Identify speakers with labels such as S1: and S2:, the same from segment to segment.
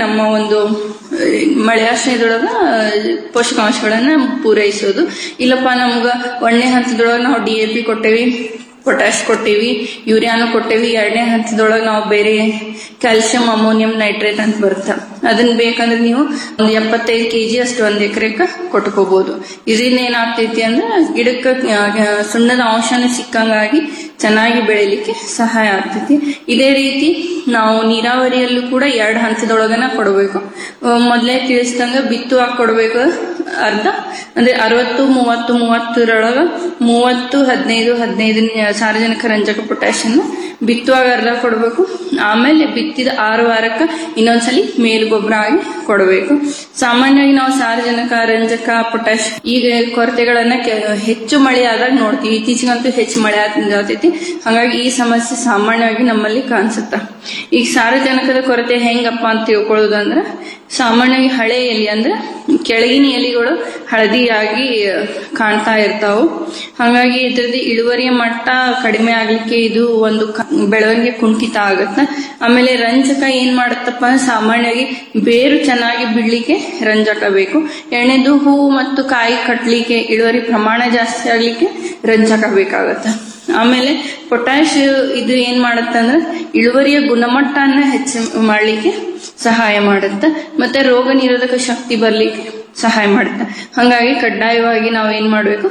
S1: ನಮ್ಮ ಒಂದು ಆ, ಮಳೆಯಾಶ್ರಯದೊಳಗ ಆ, ಪೋಷಕಾಂಶಗಳನ್ನ ಪೂರೈಸೋದು ಇಲ್ಲಪ್ಪ ನಮ್ಗ ಒಂದನೇ ಹಂತದೊಳಗ ನಾವು ಡಿ ಎ ಪಿ ಕೊಟ್ಟೇವಿ ಪೊಟ್ಯಾಶ್ ಕೊಟ್ಟೇವಿ ಯೂರಿಯಾನು ಕೊಟ್ಟೇವಿ ಎರಡನೇ ಹಂತದೊಳಗೆ ನಾವು ಬೇರೆ ಕ್ಯಾಲ್ಸಿಯಂ ಅಮೋನಿಯಂ ನೈಟ್ರೇಟ್ ಅಂತ ಬರುತ್ತೆ ಅದನ್ನ ಬೇಕಂದ್ರೆ ನೀವು ಒಂದು ಎಪ್ಪತ್ತೈದು ಕೆಜಿ ಅಷ್ಟು ಒಂದ್ ಎಕರೆಕ ಕೊಟ್ಕೋಬಹುದು ಇದರಿಂದ ಏನಾಗ್ತೈತಿ ಅಂದ್ರೆ ಗಿಡಕ್ಕೆ ಆ, ಆ, ಸುಣ್ಣದ ಅಂಶನ ಸಿಕ್ಕಂಗಾಗಿ ಚೆನ್ನಾಗಿ ಬೆಳಿಲಿಕ್ಕೆ ಸಹಾಯ ಆಗ್ತೈತಿ ಇದೇ ರೀತಿ ನಾವು ನೀರಾವರಿಯಲ್ಲೂ ಕೂಡ ಎರಡು ಹಂತದೊಳಗನ ಕೊಡಬೇಕು ಮೊದಲೇ ತಿಳಿಸಿದಂಗ ಬಿತ್ತುವಾಗ ಕೊಡಬೇಕು ಅರ್ಧ ಅಂದ್ರೆ ಅರವತ್ತು ಮೂವತ್ತು ಮೂವತ್ತರೊಳಗ ಮೂವತ್ತು ಹದಿನೈದು ಹದಿನೈದು ಸಾರ್ವಜನಿಕ ರಂಜಕ ಪೊಟ್ಯಾಷಿಯನ್ ಬಿತ್ತುವಾಗ ಅರ್ಧ ಕೊಡಬೇಕು ಆಮೇಲೆ ಬಿತ್ತಿದ ಆರು ವಾರಕ್ಕೆ ಇನ್ನೊಂದ್ಸಲಿ ಮೇಲು ಗೊಬ್ಬರ ಆಗಿ ಕೊಡಬೇಕು ಸಾಮಾನ್ಯವಾಗಿ ನಾವು ಸಾರ್ವಜನಿಕ ರಂಜಕ ಪೊಟ್ಯಾಶ್ ಈಗ ಕೊರತೆಗಳನ್ನ ಕೆ- ಹೆಚ್ಚು ಮಳೆ ಆದಾಗ ನೋಡ್ತೀವಿ ಇತ್ತೀಚೆಗಂತೂ ಹೆಚ್ಚು ಮಳೆ ಆಗ್ತೈತಿ ಹಾಗಾಗಿ ಈ ಸಮಸ್ಯೆ ಸಾಮಾನ್ಯವಾಗಿ ನಮ್ಮಲ್ಲಿ ಕಾಣಿಸುತ್ತ ಈಗ ಸಾರ್ವಜನಿಕದ ಕೊರತೆ ಹೆಂಗಪ್ಪ ಅಂತ ತಿಳ್ಕೊಳ್ಳೋದು ಅಂದ್ರೆ ಸಾಮಾನ್ಯವಾಗಿ ಹಳೆ ಎಲೆ ಅಂದ್ರೆ ಕೆಳಗಿನ ಎಲೆಗಳು ಹಳದಿಯಾಗಿ ಕಾಣ್ತಾ ಇರ್ತಾವು ಹಾಗಾಗಿ ಇದ್ರದ್ದು ಇಳುವರಿಯ ಮಟ್ಟ ಕಡಿಮೆ ಆಗ್ಲಿಕ್ಕೆ ಇದು ಒಂದು ಕ- ಬೆಳವಣಿಗೆ ಕುಂಠಿತ ಆಗತ್ತ ಆಮೇಲೆ ರಂಜಕ ಏನ್ ಮಾಡತ್ತಪ್ಪ ಅಂದ್ರೆ ಸಾಮಾನ್ಯವಾಗಿ ಬೇರು ಚೆನ್ನಾಗಿ ಬಿಡ್ಲಿಕ್ಕೆ ರಂಜಕ ಬೇಕು ಎಣ್ಣೆದು ಹೂವು ಮತ್ತು ಕಾಯಿ ಕಟ್ಲಿಕ್ಕೆ ಇಳುವರಿ ಪ್ರಮಾಣ ಜಾಸ್ತಿ ಆಗ್ಲಿಕ್ಕೆ ರಂಜಕ ಬೇಕಾಗತ್ತ ಆಮೇಲೆ ಪೊಟ್ಯಾಶ್ ಇದು ಏನ್ ಮಾಡತ್ತಂದ್ರೆ ಇಳುವರಿಯ ಗುಣಮಟ್ಟನ ಹೆಚ್ಚು ಮಾಡ್ಲಿಕ್ಕೆ ಸಹಾಯ ಮಾಡುತ್ತೆ ಮತ್ತೆ ರೋಗ ನಿರೋಧಕ ಶಕ್ತಿ ಬರ್ಲಿಕ್ಕೆ ಸಹಾಯ ಮಾಡುತ್ತೆ ಹಾಗಾಗಿ ಕಡ್ಡಾಯವಾಗಿ ನಾವು ಏನ್ ಮಾಡ್ಬೇಕು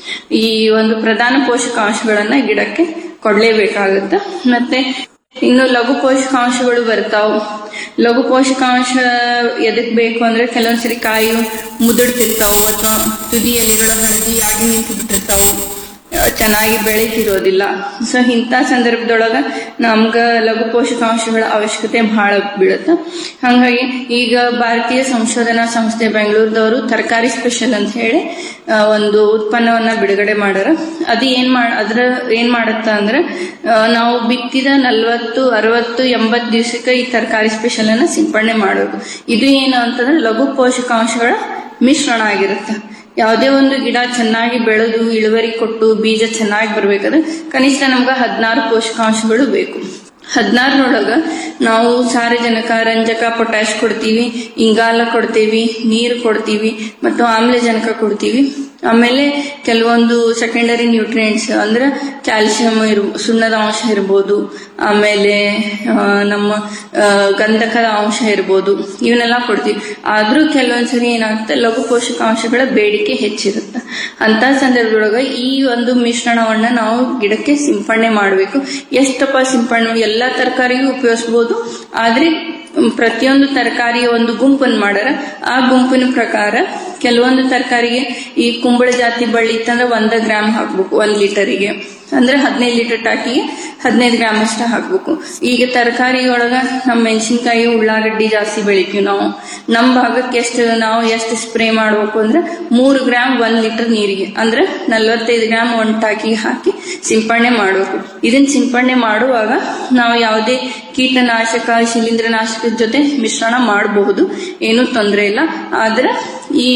S1: ಈ ಒಂದು ಪ್ರಧಾನ ಪೋಷಕಾಂಶಗಳನ್ನ ಗಿಡಕ್ಕೆ ಕೊಡ್ಲೇಬೇಕಾಗುತ್ತೆ ಮತ್ತೆ ಇನ್ನು ಲಘು ಪೋಷಕಾಂಶಗಳು ಬರ್ತಾವ್ ಲಘು ಪೋಷಕಾಂಶ ಎದಕ್ ಬೇಕು ಅಂದ್ರೆ ಕೆಲವೊಂದ್ಸರಿ ಕಾಯಿ ಮುದುಡ್ತಿರ್ತಾವು ಅಥವಾ ತುದಿ ಎಲೆಗಳು ಹಳದಿಯಾಗಿ ನಿಂತು ಬಿಟ್ಟಿರ್ತಾವು ಚೆನ್ನಾಗಿ ಬೆಳೀತಿರೋದಿಲ್ಲ ಸೊ ಇಂಥ ಸಂದರ್ಭದೊಳಗ ನಮ್ಗ ಲಘು ಪೋಷಕಾಂಶಗಳ ಅವಶ್ಯಕತೆ ಬಹಳ ಬೀಳುತ್ತೆ ಹಾಗಾಗಿ ಈಗ ಭಾರತೀಯ ಸಂಶೋಧನಾ ಸಂಸ್ಥೆ ಬೆಂಗಳೂರದವರು ತರಕಾರಿ ಸ್ಪೆಷಲ್ ಅಂತ ಹೇಳಿ ಆ, ಒಂದು ಉತ್ಪನ್ನವನ್ನ ಬಿಡುಗಡೆ ಮಾಡ್ಯಾರ ಅದು ಏನ್ ಮಾಡ ಅದ್ರ ಏನ್ ಮಾಡತ್ತ ಅಂದ್ರೆ ಆ, ನಾವು ಬಿತ್ತಿದ ನಲ್ವತ್ತು ಅರವತ್ತು ಎಂಬತ್ತು ದಿವಸಕ್ಕೆ ಈ ತರಕಾರಿ ಸ್ಪೆಷಲ್ ಅನ್ನ ಸಿಂಪಡಣೆ ಮಾಡಬೇಕು ಇದು ಏನು ಅಂತಂದ್ರೆ ಲಘು ಪೋಷಕಾಂಶಗಳ ಮಿಶ್ರಣ ಆಗಿರುತ್ತೆ ಯಾವುದೇ ಒಂದು ಗಿಡ ಚೆನ್ನಾಗಿ ಬೆಳೆದು ಇಳುವರಿ ಕೊಟ್ಟು ಬೀಜ ಚೆನ್ನಾಗಿ ಬರ್ಬೇಕಾದ್ರೆ ಕನಿಷ್ಠ ನಮ್ಗೆ ಹದಿನಾರು ಪೋಷಕಾಂಶಗಳು ಬೇಕು ಹದಿನಾರನೊಳಗ ನಾವು ಸಾರಜನಕ ರಂಜಕ ಪೊಟ್ಯಾಶ್ ಕೊಡ್ತೀವಿ ಇಂಗಾಲ ಕೊಡ್ತೀವಿ ನೀರು ಕೊಡ್ತೀವಿ ಮತ್ತು ಆಮ್ಲಜನಕ ಕೊಡ್ತೀವಿ ಆಮೇಲೆ ಕೆಲವೊಂದು ಸೆಕೆಂಡರಿ ನ್ಯೂಟ್ರಿಯೆಂಟ್ಸ್ ಅಂದ್ರೆ ಕ್ಯಾಲ್ಸಿಯಂ ಇರ್ ಸುಣ್ಣದ ಅಂಶ ಇರ್ಬೋದು ಆಮೇಲೆ ಆ, ನಮ್ಮ ಆ, ಗಂಧಕದ ಅಂಶ ಇರ್ಬೋದು ಇವನ್ನೆಲ್ಲ ಕೊಡ್ತೀವಿ ಆದ್ರೂ ಕೆಲವೊಂದ್ಸರಿ ಏನಾಗುತ್ತೆ ಲಘು ಪೋಷಕಾಂಶಗಳ ಬೇಡಿಕೆ ಹೆಚ್ಚಿರುತ್ತೆ ಅಂತ ಸಂದರ್ಭದೊಳಗ ಈ ಒಂದು ಮಿಶ್ರಣವನ್ನ ನಾವು ಗಿಡಕ್ಕೆ ಸಿಂಪಡಣೆ ಮಾಡಬೇಕು ಎಷ್ಟಪ್ಪ ಸಿಂಪಡಣೆ ಎಲ್ಲಾ ತರಕಾರಿಗೂ ಉಪಯೋಗಿಸಬಹುದು ಆದ್ರೆ ಮ್, ಪ್ರತಿಯೊಂದು ತರಕಾರಿಯ ಒಂದು ಗುಂಪನ್ನು ಮಾಡ್ಯಾರ ಆ ಗುಂಪಿನ ಪ್ರಕಾರ ಕೆಲವೊಂದು ತರಕಾರಿಗೆ ಈ ಕುಂಬಳ ಜಾತಿ ಬಳ್ಳಿ ಇತ್ತಂದ್ರೆ ಒಂದ ಗ್ರಾಮ್ ಹಾಕ್ಬೇಕು ಒಂದ್ ಲೀಟರಿಗೆ ಅಂದ್ರೆ ಹದಿನೈದು ಲೀಟರ್ ಟಾಕಿಗೆ ಹದಿನೈದು ಗ್ರಾಮ್ ಅಷ್ಟ ಹಾಕ್ಬೇಕು ಈಗ ತರಕಾರಿ ಒಳಗ ನಮ್ಮ ಮೆಣಸಿನ್ಕಾಯಿ ಉಳ್ಳಾಗಡ್ಡಿ ಜಾಸ್ತಿ ಬೆಳಿತೀವಿ ನಾವು ನಮ್ಮ ಭಾಗಕ್ಕೆ ಎಷ್ಟು ನಾವು ಎಷ್ಟು ಸ್ಪ್ರೇ ಮಾಡ್ಬೇಕು ಅಂದ್ರೆ ಮೂರು ಗ್ರಾಮ್ ಒಂದ್ ಲೀಟರ್ ನೀರಿಗೆ ಅಂದ್ರೆ ನಲ್ವತ್ತೈದು ಗ್ರಾಮ್ ಒಂದ್ ಟಾಕಿಗೆ ಹಾಕಿ ಸಿಂಪಡಣೆ ಮಾಡಬೇಕು ಇದನ್ನ ಸಿಂಪಡಣೆ ಮಾಡುವಾಗ ನಾವು ಯಾವುದೇ ಕೀಟನಾಶಕ ಶಿಲೀಂಧ್ರನಾಶಕದ ಜೊತೆ ಮಿಶ್ರಣ ಮಾಡಬಹುದು ಏನೂ ತೊಂದರೆ ಇಲ್ಲ ಆದ್ರೆ ಈ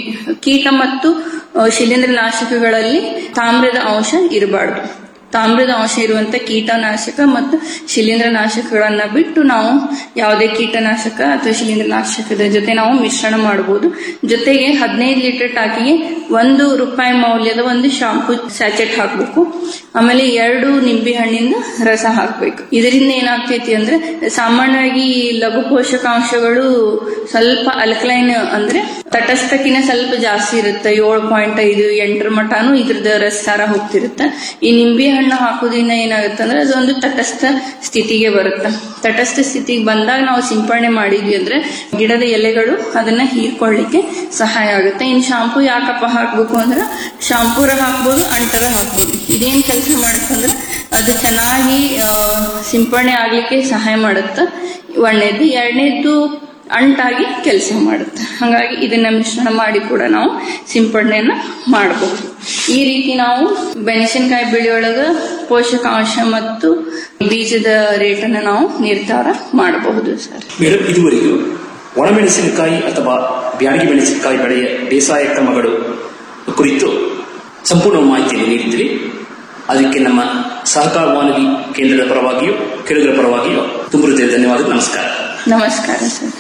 S1: ಕೀಟ ಮತ್ತು ಆ, ಶಿಲೀಂಧ್ರನಾಶಕಗಳಲ್ಲಿ ತಾಮ್ರದ ಅಂಶ ಇರಬಾರ್ದು ತಾಮ್ರದ ಅಂಶ ಇರುವಂತ ಕೀಟನಾಶಕ ಮತ್ತು ಶಿಲೀಂಧ್ರನಾಶಕಗಳನ್ನ ಬಿಟ್ಟು ನಾವು ಯಾವುದೇ ಕೀಟನಾಶಕ ಅಥವಾ ಶಿಲೀಂಧ್ರನಾಶಕದ ಜೊತೆ ನಾವು ಮಿಶ್ರಣ ಮಾಡಬಹುದು ಜೊತೆಗೆ ಹದಿನೈದು ಲೀಟರ್ ಟಾಕಿಗೆ ಒಂದು ರೂಪಾಯಿ ಮೌಲ್ಯದ ಒಂದು ಶಾಂಪೂ ಸ್ಯಾಚೆಟ್ ಹಾಕಬೇಕು ಆಮೇಲೆ ಎರಡು ನಿಂಬೆ ಹಣ್ಣಿಂದ ರಸ ಹಾಕಬೇಕು ಇದರಿಂದ ಏನಾಗ್ತೈತಿ ಅಂದ್ರೆ ಸಾಮಾನ್ಯವಾಗಿ ಈ ಲಘು ಪೋಷಕಾಂಶಗಳು ಸ್ವಲ್ಪ ಅಲ್ಕಲೈನ್ ಅಂದ್ರೆ ತಟಸ್ಥಕಿನ ಸ್ವಲ್ಪ ಜಾಸ್ತಿ ಇರುತ್ತೆ ಏಳು ಪಾಯಿಂಟ್ ಐದು ಎಂಟರ ಮಟಾನು ಇದ್ರದ ರಸಾರ ಹೋಗ್ತಿರುತ್ತೆ ಈ ನಿಂಬೆ ಹಣ್ಣು ಹಾಕೋದ್ರಿಂದ ಏನಾಗುತ್ತೆ ಅಂದ್ರೆ ಅದೊಂದು ತಟಸ್ಥ ಸ್ಥಿತಿಗೆ ಬರುತ್ತೆ ತಟಸ್ಥ ಸ್ಥಿತಿಗೆ ಬಂದಾಗ ನಾವು ಸಿಂಪಡಣೆ ಮಾಡಿದ್ವಿ ಅಂದ್ರೆ ಗಿಡದ ಎಲೆಗಳು ಅದನ್ನ ಹೀರ್ಕೊಳ್ಳಿಕ್ಕೆ ಸಹಾಯ ಆಗುತ್ತೆ ಇನ್ನು ಶಾಂಪೂ ಯಾಕಪ್ಪ ಹಾಕ್ಬೇಕು ಅಂದ್ರೆ ಶಾಂಪೂರ ಹಾಕ್ಬೋದು ಅಂಟರ ಹಾಕ್ಬೋದು ಇದೇನ್ ಕೆಲಸ ಮಾಡುತ್ತೆ ಅಂದ್ರೆ ಅದು ಚೆನ್ನಾಗಿ ಆ, ಸಿಂಪಡಣೆ ಆಗ್ಲಿಕ್ಕೆ ಸಹಾಯ ಮಾಡುತ್ತೆ ಒಂದನೇದು ಎರಡನೇದು ಅಂಟಾಗಿ ಕೆಲಸ ಮಾಡುತ್ತೆ ಹಾಗಾಗಿ ಇದನ್ನ ಮಿಶ್ರಣ ಮಾಡಿ ಕೂಡ ನಾವು ಸಿಂಪಡಣೆಯನ್ನ ಮಾಡಬಹುದು ಈ ರೀತಿ ನಾವು ಮೆಣಸಿನಕಾಯಿ ಬೆಳೆಯೊಳಗ ಪೋಷಕಾಂಶ ಮತ್ತು ಬೀಜದ ರೇಟನ್ನ ನಾವು ನಿರ್ಧಾರ ಮಾಡಬಹುದು ಸರ್
S2: ಮೇಡಮ್ ಇದುವರೆಗೂ ಒಣಮೆಣಸಿನಕಾಯಿ ಅಥವಾ ಬ್ಯಾಡಗಿ ಮೆಣಸಿನಕಾಯಿ ಬೆಳೆಯ ಬೇಸಾಯ ಕ್ರಮಗಳು ಕುರಿತು ಸಂಪೂರ್ಣ ಮಾಹಿತಿಯನ್ನು ನೀಡಿದ್ರಿ ಅದಕ್ಕೆ ನಮ್ಮ ಸಹಕಾರ ಮಾನವಿ ಕೇಂದ್ರದ ಪರವಾಗಿಯೂ ಕೆಳಗರ ಪರವಾಗಿಯೂ ತುಂಬ ಹೃದಯ ಧನ್ಯವಾದ ನಮಸ್ಕಾರ
S1: ನಮಸ್ಕಾರ ಸರ್